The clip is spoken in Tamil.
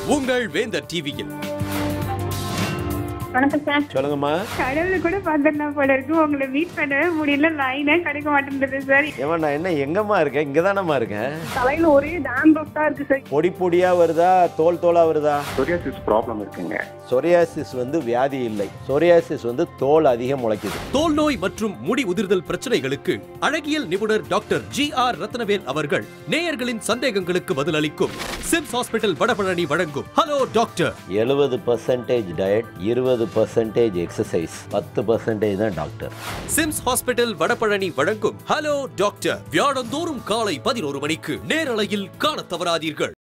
உங்கள் வேந்தர் டிவியில் வணக்கம் சார் சொல்லுங்கம்மா கடவுளை கூட பார்த்துடலாம் போல இருக்கு உங்களை மீட் பண்ணவே முடியல லைனே கிடைக்க மாட்டேங்குது சார் ஏமா நான் என்ன எங்கம்மா இருக்கேன் இங்கே தானம்மா இருக்கேன் தலையில ஒரே டேண்ட்ரஃப் தான் இருக்கு சார் பொடி பொடியா வருதா தோல் தோலா வருதா சொரியாசிஸ் ப்ராப்ளம் இருக்குங்க சொரியாசிஸ் வந்து வியாதி இல்லை சொரியாசிஸ் வந்து தோல் அதிகம் முளைக்குது தோல் நோய் மற்றும் முடி உதிர்தல் பிரச்சனைகளுக்கு அழகியல் நிபுணர் டாக்டர் ஜி ஆர் ரத்னவேல் அவர்கள் நேயர்களின் சந்தேகங்களுக்கு பதிலளிக்கும் சிம்ஸ் ஹாஸ்பிட்டல் வடபழனி வழங்கும் ஹலோ டாக்டர் எழுபது பர்சன்டேஜ் டயட் இருபது பர்சன்டேஜ் எக்ஸசைஸ் பத்து பர்சன்டேஜ் தான் டாக்டர் சிம்ஸ் ஹாஸ்பிட்டல் வடபழனி வழங்கும் ஹலோ டாக்டர் வியாழந்தோறும் காலை பதினோரு மணிக்கு நேரலையில் காணத் தவறாதீர்கள்